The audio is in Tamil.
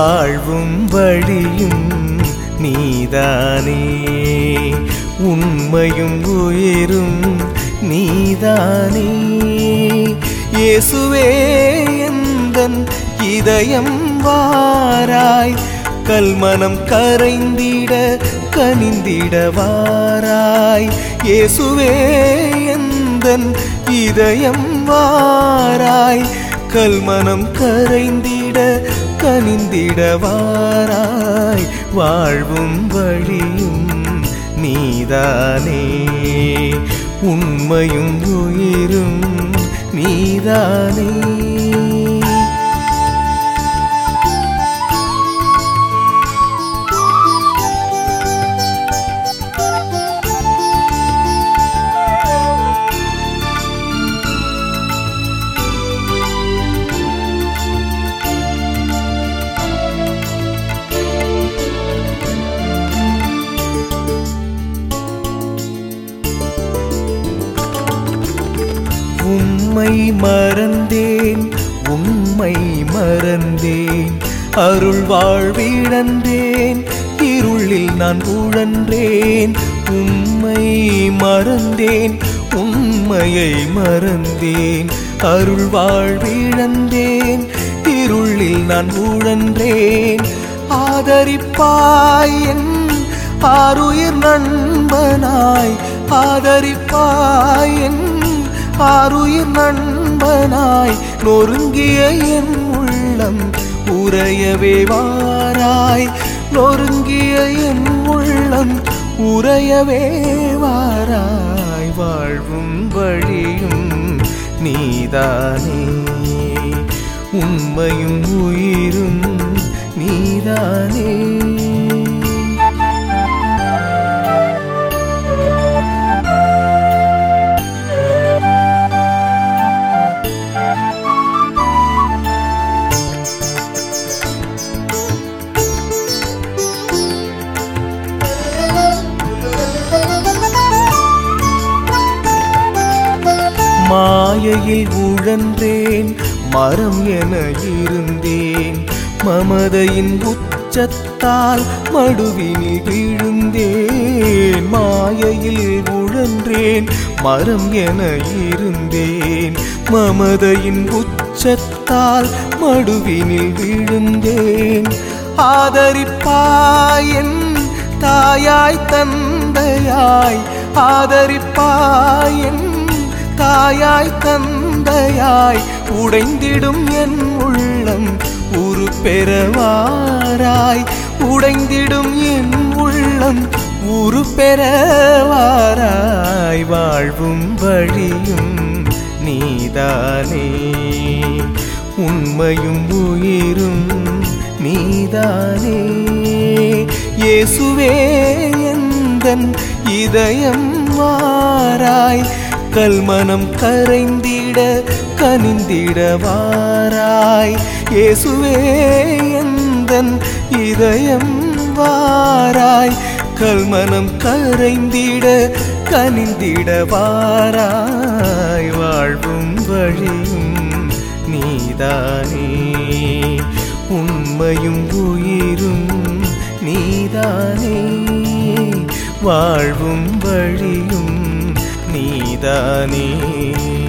வாழ்வும் வழியும் நீதானே உண்மையும் உயிரும் நீதானே இயேசுவே எந்தன் இதயம் வாராய் கல்மனம் கரைந்திட கனிந்திட வாராய் இயேசுவே எந்தன் இதயம் வாராய் கல்மனம் கரைந்திட கனிந்திட வாராய் வாழ்வும் வழியும் நீதானே உண்மையும் உயிரும் நீதானே உம்மை மறந்தேன் உண்மை மறந்தேன் அருள் வாழ்விழந்தேன் இருளில் நான் உழன்றேன் உம்மை மறந்தேன் உண்மையை மறந்தேன் அருள் வாழ்விழந்தேன் இருளில் நான் உழன்றேன் ஆதரிப்பாய் என் ஆருயிர் நண்பனாய் ஆதரிப்பாய் என் ஆருயிர் நண்பனாய் நொறுங்கிய என் உள்ளம் உறையவே வாராய் நொறுங்கிய என் உள்ளம் உறையவே வாராய் வாழ்வும் வழியும் நீதானே உண்மையும் உயிரும் நீதானே மாயையில் உழன்றேன் மரம் என இருந்தேன் மமதையின் உச்சத்தால் மடுவினில் விழுந்தேன் மாயையில் உழன்றேன் மரம் என இருந்தேன் மமதையின் உச்சத்தால் மடுவினில் விழுந்தேன் ஆதரிப்பாயன் தாயாய் தந்தையாய் ஆதரிப்பாயன் தாயாய் தந்தையாய் உடைந்திடும் என் உள்ளம் உரு பெறவாராய் உடைந்திடும் என் உள்ளம் உரு பெறவாராய் வாழ்வும் வழியும் நீதானே உண்மையும் உயிரும் நீதானே இயேசுவே எந்தன் இதயம் வாராய் கல்மனம் கரைந்திட கனிந்திட வாராய் இயேசுவே எந்தன் இதயம் வாராய் கல்மனம் கரைந்திட கனிந்திட வாராய் வாழ்வும் வழியும் நீதானே உண்மையும் உயிரும் நீதானே வாழ்வும் வழியும் நீதானே